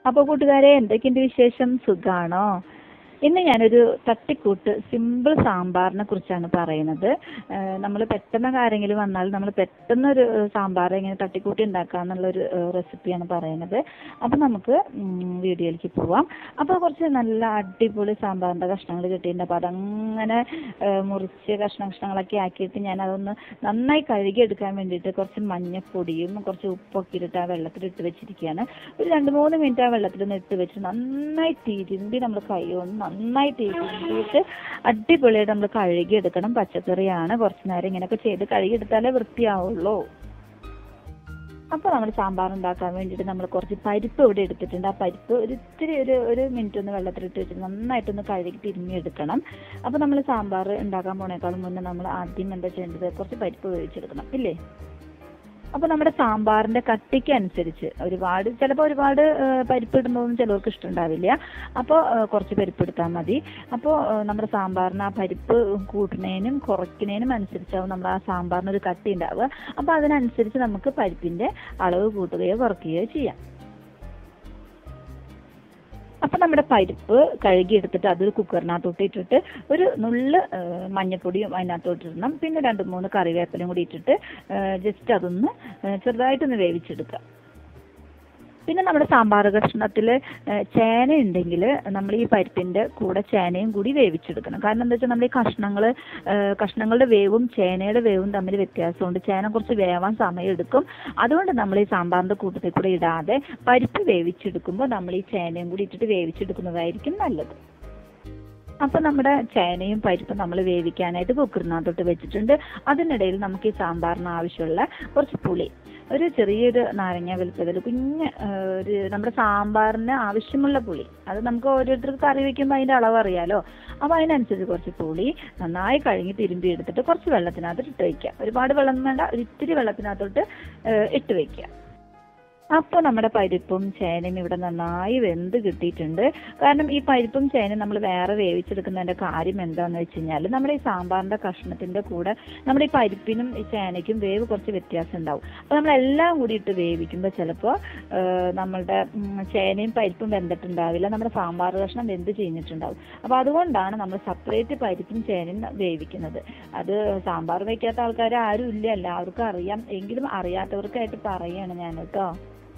അപ്പോൾ കൂട്ടുകാരെ എന്തൊക്കെയുണ്ട് വിശേഷം സുഖാണോ ഇന്ന് ഞാനൊരു തട്ടിക്കൂട്ട് സിമ്പിൾ സാമ്പാറിനെ കുറിച്ചാണ് പറയുന്നത് നമ്മൾ പെട്ടെന്ന് ആരെങ്കിലും വന്നാൽ നമ്മൾ പെട്ടെന്ന് ഒരു സാമ്പാർ എങ്ങനെ തട്ടിക്കൂട്ടി ഉണ്ടാക്കാന്നുള്ളൊരു റെസിപ്പിയാണ് പറയുന്നത് അപ്പം നമുക്ക് ഉം, വീഡിയോയിലേക്ക് പോവാം അപ്പോൾ കുറച്ച് നല്ല അടിപൊളി സാമ്പാറിൻ്റെ കഷ്ണങ്ങൾ കിട്ടിയിട്ടുണ്ട് അപ്പോൾ അതങ്ങനെ ഏഹ്, മുറിച്ച് കഷ്ണ കഷ്ണങ്ങളൊക്കെ ആക്കിയിട്ട് ഞാൻ അതൊന്ന് നന്നായി കഴുകി എടുക്കാൻ വേണ്ടിയിട്ട് കുറച്ച് മഞ്ഞപ്പൊടിയും കുറച്ച് ഉപ്പൊക്കെ ഇട്ടിട്ട് ആ വെള്ളത്തിൽ ഇട്ട് വെച്ചിരിക്കുകയാണ് ഒരു രണ്ട് മൂന്ന് മിനിറ്റ് ആ വെള്ളത്തിൽ ഒന്ന് ഇട്ട് വെച്ച് നന്നായി തിരുമ്പി നമ്മൾ കൈ കൊണ്ട് നന്നായി തിരുമ്പിയിട്ട് അടിപൊളിയായിട്ട് നമ്മൾ കഴുകി എടുക്കണം പച്ചക്കറിയാണ് കുറച്ച് നേരം ഇങ്ങനെയൊക്കെ ചെയ്ത് കഴുകി എടുത്താലേ വൃത്തിയാവുള്ളൂ അപ്പോൾ നമ്മൾ സാമ്പാർ ഉണ്ടാക്കാൻ വേണ്ടിയിട്ട് നമ്മൾ കുറച്ച് പരിപ്പ് ഇവിടെ എടുത്തിട്ടുണ്ട് ആ പരിപ്പ് ഒരു ഇത്തിരി ഒരു ഒരു മിനിറ്റ് ഒന്ന് വെള്ളത്തിലിട്ട് വെച്ചിട്ട് നന്നായിട്ടൊന്ന് കഴുകി തിരിഞ്ഞെടുക്കണം അപ്പോൾ നമ്മൾ സാമ്പാർ ഉണ്ടാക്കാൻ പോണേക്കാളും മുന്നേ നമ്മൾ ആദ്യം എന്താ ചെയ്യേണ്ടത് കുറച്ച് പരിപ്പ് വേവിച്ചെടുക്കണം ഇല്ലേ അപ്പോൾ നമ്മുടെ സാമ്പാറിന്റെ കട്ടിക്ക് അനുസരിച്ച് ഒരുപാട് ചിലപ്പോൾ ഒരുപാട് ഏഹ്, പരിപ്പ് ഇടുന്നതൊന്നും ചിലർക്ക് ഇഷ്ടമുണ്ടാവില്ല അപ്പോൾ ഏഹ്, കുറച്ച് പരിപ്പ് എടുത്താൽ മതി അപ്പോൾ ഏഹ്, നമ്മുടെ സാമ്പാറിന് ആ പരിപ്പ് കൂട്ടുന്നതിനും കുറയ്ക്കുന്നതിനും അനുസരിച്ചാവും നമ്മൾ ആ സാമ്പാറിന് ഒരു കട്ടി ഉണ്ടാവുക അപ്പോൾ അതിനനുസരിച്ച് നമുക്ക് പരിപ്പിന്റെ അളവ് കൂട്ടുകയോ കുറയ്ക്കുകയോ ചെയ്യാം അപ്പം നമ്മുടെ പരിപ്പ് കഴുകി എടുത്തിട്ട് അതൊരു കുക്കറിനകത്തോട്ട് ഇട്ടിട്ട് ഒരു നുള്ള് ഏഹ്, മഞ്ഞൾപ്പൊടിയും അതിനകത്തോട്ട് ഇടണം പിന്നെ രണ്ട് മൂന്ന് കറിവേപ്പിലയും കൂടി ഇട്ടിട്ട് ജസ്റ്റ് അതൊന്ന് ഏഹ്, ചെറുതായിട്ടൊന്ന് വേവിച്ചെടുക്കുക പിന്നെ നമ്മുടെ സാമ്പാർ കഷ്ണത്തിൽ ചേന ഉണ്ടെങ്കിൽ നമ്മൾ ഈ പരിപ്പിന്റെ കൂടെ ചേനയും കൂടി വേവിച്ചെടുക്കണം കാരണം എന്താ വെച്ചാൽ നമ്മൾ ഈ കഷ്ണങ്ങൾ കഷ്ണങ്ങളുടെ വേവും ചേനയുടെ വേവും തമ്മിൽ വ്യത്യാസമുണ്ട് ചേന കുറച്ച് വേവാൻ സമയം എടുക്കും അതുകൊണ്ട് നമ്മൾ ഈ സാമ്പാറിന്റെ കൂട്ടത്തിൽ കൂടെ ഇടാതെ പരിപ്പ് വേവിച്ചെടുക്കുമ്പോൾ നമ്മൾ ഈ ചേനയും കൂടി ഇട്ടിട്ട് വേവിച്ചെടുക്കുന്നതായിരിക്കും നല്ലത് അപ്പൊ നമ്മുടെ ചേനയും പരിപ്പും നമ്മൾ വേവിക്കാനായിട്ട് കുക്കറിനകത്തോട്ട് വെച്ചിട്ടുണ്ട് അതിനിടയിൽ നമുക്ക് ഈ സാമ്പാറിന് ആവശ്യമുള്ള കുറച്ച് പുളി ഒരു ചെറിയൊരു നാരങ്ങ വലുപ്പത്തിൽ കുഞ്ഞ് ആ, ഒരു നമ്മുടെ സാമ്പാറിന് ആവശ്യമുള്ള പുളി അത് നമുക്ക് ഓരോരുത്തർക്ക് കറി വെക്കുമ്പോൾ അതിന്റെ അളവ് അറിയാലോ അപ്പൊ അതിനനുസരിച്ച് കുറച്ച് പുളി നന്നായി കഴുകി തിരുമ്പി എടുത്തിട്ട് കുറച്ച് വെള്ളത്തിനകത്ത് ഇട്ട് വെക്കുക ഒരുപാട് വെള്ളം വേണ്ട ഒരു ഇത്തിരി വെള്ളത്തിനകത്തോട്ട് ആ, ഇട്ട് വെക്കുക അപ്പോൾ നമ്മുടെ പരിപ്പും ചേനയും ഇവിടെ നന്നായി വെന്ത് കിട്ടിയിട്ടുണ്ട് കാരണം ഈ പരിപ്പും ചേനയും നമ്മൾ വേറെ വേവിച്ചെടുക്കുന്നതിന്റെ കാര്യം എന്താണെന്ന് വെച്ച് കഴിഞ്ഞാൽ നമ്മുടെ ഈ സാമ്പാറിന്റെ കഷ്ണത്തിന്റെ കൂടെ നമ്മുടെ ഈ പരിപ്പിനും ഈ ചേനയ്ക്കും വേവ് കുറച്ച് വ്യത്യാസം ഉണ്ടാവും അപ്പോൾ നമ്മൾ എല്ലാം കൂടി ഇട്ട് വേവിക്കുമ്പോൾ ചിലപ്പോൾ നമ്മളുടെ ഉം, ചേനയും പരിപ്പും വെന്തിട്ടുണ്ടാവില്ല നമ്മുടെ സാമ്പാർ കഷ്ണം വെന്ത് ചെയ്തിട്ടുണ്ടാവും അപ്പോൾ അതുകൊണ്ടാണ് നമ്മൾ സെപ്പറേറ്റ് പരിപ്പും ചേനയും വേവിക്കുന്നത് അത് സാമ്പാർ വയ്ക്കാത്ത ആൾക്കാർ ആരും ഇല്ല എല്ലാവർക്കും അറിയാം എങ്കിലും അറിയാത്തവർക്കായിട്ട് പറയാണ് ഞാൻ കേട്ടോ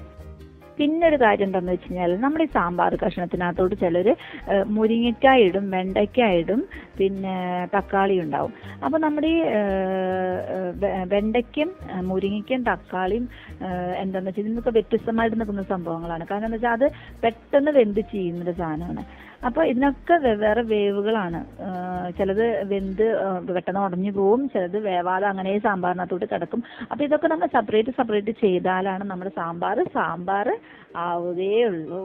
പിന്നെ ഒരു കാര്യം എന്താണെന്ന് വെച്ച് കഴിഞ്ഞാൽ നമ്മുടെ ഈ സാമ്പാർ കഷ്ണത്തിനകത്തോട്ട് ചിലർ മുരിങ്ങക്കായ ഇടും വെണ്ടയ്ക്ക ഇടും പിന്നെ തക്കാളി ഉണ്ടാവും അപ്പോൾ നമ്മുടെ ഈ ഏഹ്, ഏഹ്, വെ- വെണ്ടയ്ക്കും ഏഹ്, മുരിങ്ങയ്ക്കും തക്കാളിയും ഏഹ്, എന്താണെന്ന് വെച്ചാൽ ഇതിനൊക്കെ വ്യത്യസ്തമായിട്ട് നിൽക്കുന്ന സംഭവങ്ങളാണ് കാരണം എന്താ വെച്ചാൽ അത് പെട്ടെന്ന് വെന്ത് ചെയ്യുന്നൊരു സാധനമാണ് അപ്പോൾ ഇതിനൊക്കെ വെവ്വേറെ വേവുകളാണ് ഏഹ്, ചിലത് വെന്ത് ഏഹ്, പെട്ടെന്ന് ഉടഞ്ഞു പോവും ചിലത് വേവാതെ അങ്ങനെ സാമ്പാറിനകത്തോട്ട് കിടക്കും അപ്പോൾ ഇതൊക്കെ നമ്മൾ സെപ്പറേറ്റ് സെപ്പറേറ്റ് ചെയ്താലാണ് നമ്മുടെ സാമ്പാർ സാമ്പാർ ആവുകയുള്ളൂ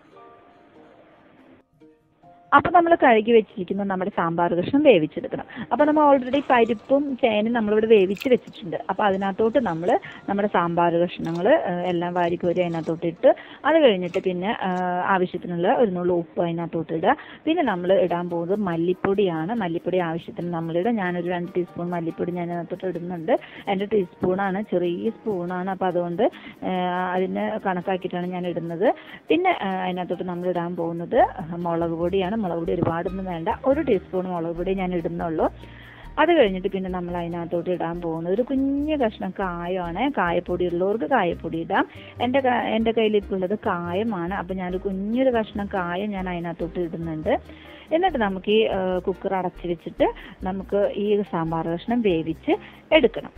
അപ്പൊ നമ്മൾ കഴുകി വെച്ചിരിക്കുന്ന നമ്മുടെ സാമ്പാർ കഷ്ണം വേവിച്ചെടുക്കണം അപ്പൊ നമ്മൾ ഓൾറെഡി പരിപ്പും ചേനയും നമ്മളിവിടെ വേവിച്ച് വെച്ചിട്ടുണ്ട് അപ്പൊ അതിനകത്തോട്ട് നമ്മൾ നമ്മുടെ സാമ്പാർ കഷ്ണങ്ങൾ എല്ലാം വാരിക്കോരി അതിനകത്തോട്ട് ഇട്ട് അത് കഴിഞ്ഞിട്ട് പിന്നെ ആ, ആവശ്യത്തിനുള്ള ഒരു നുള്ള ഉപ്പ് അതിനകത്തോട്ട് ഇടുക പിന്നെ നമ്മൾ ഇടാൻ പോകുന്നത് മല്ലിപ്പൊടിയാണ് മല്ലിപ്പൊടി ആവശ്യത്തിന് നമ്മളിടുക ഞാനൊരു രണ്ട് ടീസ്പൂൺ മല്ലിപ്പൊടി ഞാൻ അതിനകത്തോട്ട് ഇടുന്നുണ്ട് എൻ്റെ ടീസ്പൂണാണ് ചെറിയ സ്പൂണാണ് അപ്പോൾ അതുകൊണ്ട് ആ, അതിന് കണക്കാക്കിയിട്ടാണ് ഞാൻ ഇടുന്നത് പിന്നെ ആ, അതിനകത്തോട്ട് നമ്മൾ ഇടാൻ പോകുന്നത് മുളക് പൊടിയാണ് മുളക് പൊടി ഒരുപാടൊന്നും വേണ്ട ഒരു ടീസ്പൂൺ മുളക് പൊടി ഞാൻ ഇടുന്നുള്ളൂ അത് കഴിഞ്ഞിട്ട് പിന്നെ നമ്മൾ അതിനകത്തോട്ട് ഇടാൻ പോകുന്നത് ഒരു കുഞ്ഞു കഷ്ണം കായമാണ് കായപ്പൊടി ഉള്ളവർക്ക് കായപ്പൊടി ഇടാം എൻ്റെ ക- എൻ്റെ കയ്യിൽ ഇപ്പോൾ ഉള്ളത് കായമാണ് അപ്പം ഞാനൊരു കുഞ്ഞൊരു കഷ്ണം കായം ഞാൻ അതിനകത്തോട്ട് ഇടുന്നുണ്ട് എന്നിട്ട് നമുക്ക് ഈ കുക്കർ അടച്ചു വെച്ചിട്ട് നമുക്ക് ഈ സാമ്പാർ കഷ്ണം വേവിച്ച് എടുക്കണം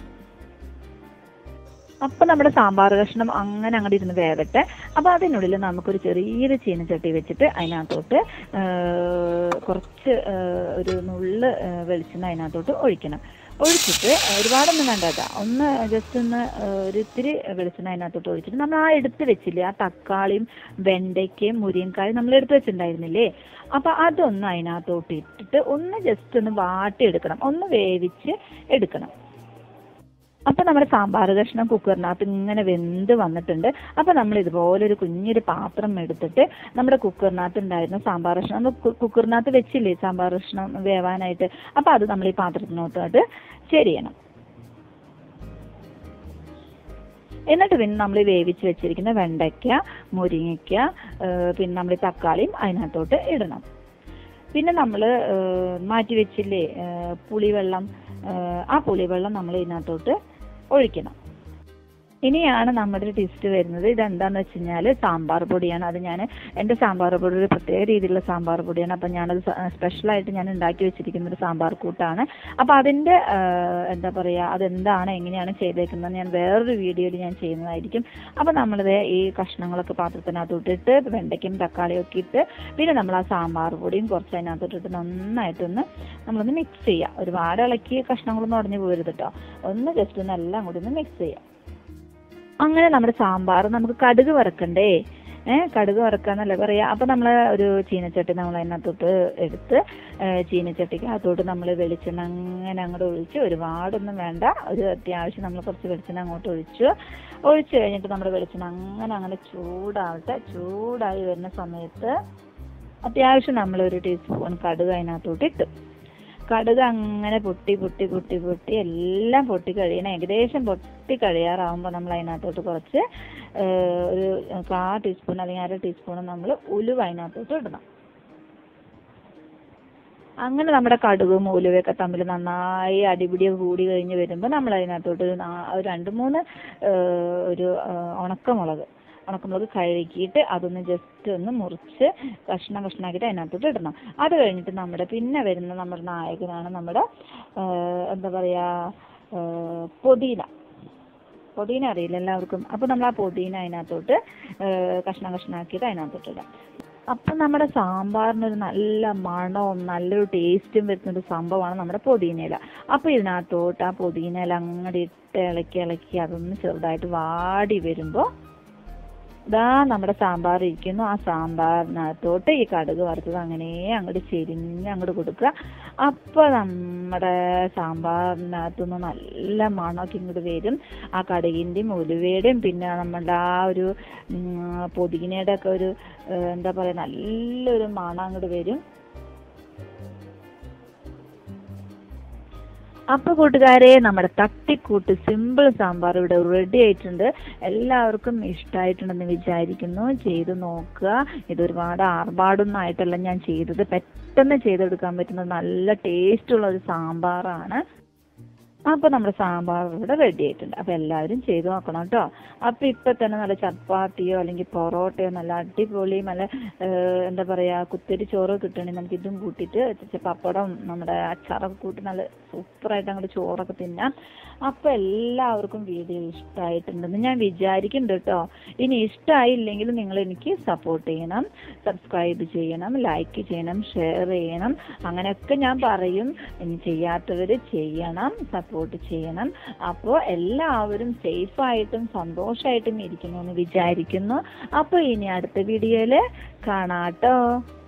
അപ്പൊ നമ്മുടെ സാമ്പാർ കഷ്ണം അങ്ങനെ അങ്ങോട്ട് ഇരുന്ന് വേവട്ടെ അപ്പൊ അതിനുള്ളിൽ നമുക്കൊരു ചെറിയൊരു ചീനച്ചട്ടി വെച്ചിട്ട് അതിനകത്തോട്ട് ആ, കുറച്ച് ആ, ഒരു നുള്ള് ആ, വെളിച്ചെണ്ണ അതിനകത്തോട്ട് ഒഴിക്കണം ഒഴിച്ചിട്ട് ഒരുപാടൊന്നും വേണ്ട കേട്ടോ ഒന്ന് ജസ്റ്റ് ഒന്ന് ആ, ഒരു ഇത്തിരി വെളിച്ചെണ്ണ അതിനകത്തോട്ട് ഒഴിച്ചിട്ട് നമ്മൾ ആ എടുത്ത് വെച്ചില്ലേ ആ തക്കാളിയും വെണ്ടയ്ക്കയും മുരിങ്ങക്കായും നമ്മൾ എടുത്ത് വെച്ചിട്ടുണ്ടായിരുന്നില്ലേ അപ്പൊ അതൊന്ന് അതിനകത്തോട്ട് ഇട്ടിട്ട് ഒന്ന് ജസ്റ്റ് ഒന്ന് വാട്ടിയെടുക്കണം ഒന്ന് വേവിച്ച് എടുക്കണം അപ്പൊ നമ്മുടെ സാമ്പാർ കഷ്ണം കുക്കറിനകത്ത് ഇങ്ങനെ വെന്ത് വന്നിട്ടുണ്ട് അപ്പൊ നമ്മൾ ഇതുപോലെ ഒരു കുഞ്ഞൊരു പാത്രം എടുത്തിട്ട് നമ്മുടെ കുക്കറിനകത്ത് ഉണ്ടായിരുന്ന സാമ്പാർ കഷ്ണം നമ്മൾ കു- കുക്കറിനകത്ത് വെച്ചില്ലേ സാമ്പാർ കഷ്ണം വേവാനായിട്ട് അപ്പൊ അത് നമ്മൾ ഈ പാത്രത്തിനോട്ട് ചെരിയണം എന്നിട്ട് പിന്നെ നമ്മൾ വേവിച്ച് വെച്ചിരിക്കുന്ന വെണ്ടയ്ക്ക മുരിങ്ങയ്ക്ക ഏഹ് പിന്നെ നമ്മൾ തക്കാളിയും അതിനകത്തോട്ട് ഇടണം പിന്നെ നമ്മൾ മാറ്റി വെച്ചില്ലേ ഏഹ് പുളിവെള്ളം ഏഹ് ആ പുളിവെള്ളം നമ്മൾ ഇതിനകത്തോട്ട് ഒഴിക്കണം ഇനിയാണ് നമ്മുടെ ഒരു ടിസ്റ്റ് വരുന്നത് ഇതെന്താന്ന് വെച്ച് കഴിഞ്ഞാൽ സാമ്പാർ പൊടിയാണ് അത് ഞാൻ എൻ്റെ സാമ്പാർ പൊടി ഒരു പ്രത്യേക രീതിയിലുള്ള സാമ്പാർ പൊടിയാണ് അപ്പം ഞാനത് സ്പെഷ്യലായിട്ട് ഞാൻ ഉണ്ടാക്കി വെച്ചിരിക്കുന്ന ഒരു സാമ്പാർ കൂട്ടാണ് അപ്പോൾ അതിൻ്റെ എന്താ പറയുക അതെന്താണ് എങ്ങനെയാണ് ചെയ്തേക്കുന്നത് ഞാൻ വേറൊരു വീഡിയോയിൽ ഞാൻ ചെയ്യുന്നതായിരിക്കും അപ്പോൾ നമ്മളിത് ഈ കഷ്ണങ്ങളൊക്കെ പാത്രത്തിനകത്ത് ഇട്ടിട്ട് വെണ്ടയ്ക്കും തക്കാളിയും ഒക്കെ ഇട്ട് പിന്നെ നമ്മൾ ആ സാമ്പാർ പൊടിയും കുറച്ച് അതിനകത്തോട്ട് ഇട്ട് നന്നായിട്ടൊന്ന് നമ്മളൊന്ന് മിക്സ് ചെയ്യുക ഒരുപാട് ഇളക്കി കഷ്ണങ്ങളൊന്നും ഉടഞ്ഞു പോകരുത് കേട്ടോ ഒന്ന് ജസ്റ്റ് ഒന്ന് എല്ലാം കൂടി ഒന്ന് മിക്സ് ചെയ്യുക അങ്ങനെ നമ്മുടെ സാമ്പാർ നമുക്ക് കടുക് വറക്കണ്ടേ ഏഹ് കടുക് വറക്കാന്നല്ലേ പറയാ അപ്പൊ നമ്മൾ ഒരു ചീനച്ചട്ടി നമ്മൾ അതിനകത്തോട്ട് എടുത്ത് ഏഹ് ചീനച്ചട്ടിക്ക് അകത്തോട്ട് നമ്മൾ വെളിച്ചെണ്ണ അങ്ങനെ അങ്ങോട്ട് ഒഴിച്ച് ഒരുപാടൊന്നും വേണ്ട ഒരു അത്യാവശ്യം നമ്മൾ കുറച്ച് വെളിച്ചെണ്ണ അങ്ങോട്ട് ഒഴിച്ചു ഒഴിച്ചു കഴിഞ്ഞിട്ട് നമ്മുടെ വെളിച്ചെണ്ണ അങ്ങനെ അങ്ങനെ ചൂടാവട്ടെ ചൂടായി വരുന്ന സമയത്ത് അത്യാവശ്യം നമ്മൾ ഒരു ടീസ്പൂൺ കടുക് അതിനകത്തോട്ട് ഇട്ടു കടുക് അങ്ങനെ പൊട്ടി പൊട്ടി പൊട്ടി പൊട്ടി എല്ലാം പൊട്ടി കഴിയണം ഏകദേശം പൊട്ടി കഴിയാറാവുമ്പോൾ നമ്മൾ അതിനകത്തോട്ട് കുറച്ച് ഏഹ്, ഒരു കാ ടീസ്പൂൺ അല്ലെങ്കിൽ അര ടീസ്പൂൺ നമ്മൾ ഉലുവ അതിനകത്തോട്ട് ഇടണം അങ്ങനെ നമ്മുടെ കടുകും ഉലുവയൊക്കെ തമ്മിൽ നന്നായി അടിപിടിയൊക്കെ കൂടി കഴിഞ്ഞ് വരുമ്പോൾ നമ്മൾ അതിനകത്തോട്ട് ഒരു നാ- ഒരു രണ്ട് മൂന്ന് ഏഹ്, ഒരു ഏഹ്, ഉണക്കമുളക് ഉണക്കമുളക് കഴുകിയിട്ട് അതൊന്ന് ജസ്റ്റ് ഒന്ന് മുറിച്ച് കഷ്ണം കഷ്ണമാക്കിയിട്ട് അതിനകത്തോട്ട് ഇടണം അത് കഴിഞ്ഞിട്ട് നമ്മുടെ പിന്നെ വരുന്ന നമ്മുടെ നായകനാണ് നമ്മുടെ ഏഹ്, എന്താ പറയാ ഏഹ്, പുതിന പുതിന അറിയില്ല എല്ലാവർക്കും അപ്പോൾ നമ്മൾ ആ പുതിന അതിനകത്തോട്ട് ഏഹ്, കഷ്ണം കഷ്ണമാക്കിയിട്ട് അതിനകത്തോട്ട് ഇടാം അപ്പം നമ്മുടെ സാമ്പാറിനൊരു നല്ല മണവും നല്ലൊരു ടേസ്റ്റും വരുന്ന ഒരു സംഭവമാണ് നമ്മുടെ പുതിനയില അപ്പോൾ ഇതിനകത്തോട്ട് ആ പുതിനയില അങ്ങോട്ട് ഇട്ട് ഇളക്കി ഇളക്കി അതൊന്ന് ചെറുതായിട്ട് വാടി വരുമ്പോൾ ഇതാ നമ്മുടെ സാമ്പാർ ഇരിക്കുന്നു ആ സാമ്പാറിനകത്തോട്ട് ഈ കടുക് വറുത്തത് അങ്ങനെ അങ്ങോട്ട് ചെരിഞ്ഞ് അങ്ങോട്ട് കൊടുക്കുക അപ്പോൾ നമ്മുടെ സാമ്പാറിനകത്തുനിന്ന് നല്ല മണമൊക്കെ ഇങ്ങോട്ട് വരും ആ കടുകിൻ്റെയും ഉലുവയുടെയും പിന്നെ നമ്മുടെ ആ ഒരു ഉം, പുതിനയുടെ ഒക്കെ ഒരു ഏഹ്, എന്താ പറയുക നല്ലൊരു മണം അങ്ങോട്ട് വരും അപ്പൊ കൂട്ടുകാരെ നമ്മുടെ തട്ടിക്കൂട്ട് സിമ്പിൾ സാമ്പാർ ഇവിടെ റെഡി ആയിട്ടുണ്ട് എല്ലാവർക്കും ഇഷ്ടമായിട്ടുണ്ടെന്ന് വിചാരിക്കുന്നു ചെയ്ത് നോക്കുക ഇത് ഒരുപാട് ആർഭാടൊന്നും ആയിട്ടല്ല ഞാൻ ചെയ്തത് പെട്ടെന്ന് ചെയ്തെടുക്കാൻ പറ്റുന്ന നല്ല ടേസ്റ്റുള്ള ഒരു സാമ്പാറാണ് അപ്പൊ നമ്മുടെ സാമ്പാർ ഇവിടെ റെഡി ആയിട്ടുണ്ട് അപ്പൊ എല്ലാവരും ചെയ്തു നോക്കണം കേട്ടോ അപ്പൊ ഇപ്പൊ തന്നെ നല്ല ചപ്പാത്തിയോ അല്ലെങ്കിൽ പൊറോട്ടയോ നല്ല അടിപൊളി നല്ല ഏഹ്, എന്താ പറയാ കുത്തരി ചോറോ കിട്ടണമെങ്കിൽ നമുക്ക് ഇതും കൂട്ടിയിട്ട് ഇച്ചിരി പപ്പടം നമ്മുടെ അച്ചാറൊക്കെ കൂട്ടി നല്ല സൂപ്പറായിട്ട് അങ്ങോട്ട് ചോറൊക്കെ തിന്നാം അപ്പൊ എല്ലാവർക്കും വീഡിയോ ഇഷ്ടമായിട്ടുണ്ടെന്ന് ഞാൻ വിചാരിക്കുന്നുണ്ട് കേട്ടോ ഇനി ഇഷ്ടമായില്ലെങ്കിൽ നിങ്ങൾ എനിക്ക് സപ്പോർട്ട് ചെയ്യണം സബ്സ്ക്രൈബ് ചെയ്യണം ലൈക്ക് ചെയ്യണം ഷെയർ ചെയ്യണം അങ്ങനെയൊക്കെ ഞാൻ പറയും ഇനി ചെയ്യാത്തവർ ചെയ്യണം സപ്പോർട്ട് ചെയ്യണം അപ്പോൾ എല്ലാവരും സേഫായിട്ടും സന്തോഷമായിട്ടും ഇരിക്കുന്നു എന്ന് വിചാരിക്കുന്നു അപ്പോൾ ഇനി അടുത്ത വീഡിയോയിൽ കാണാട്ടോ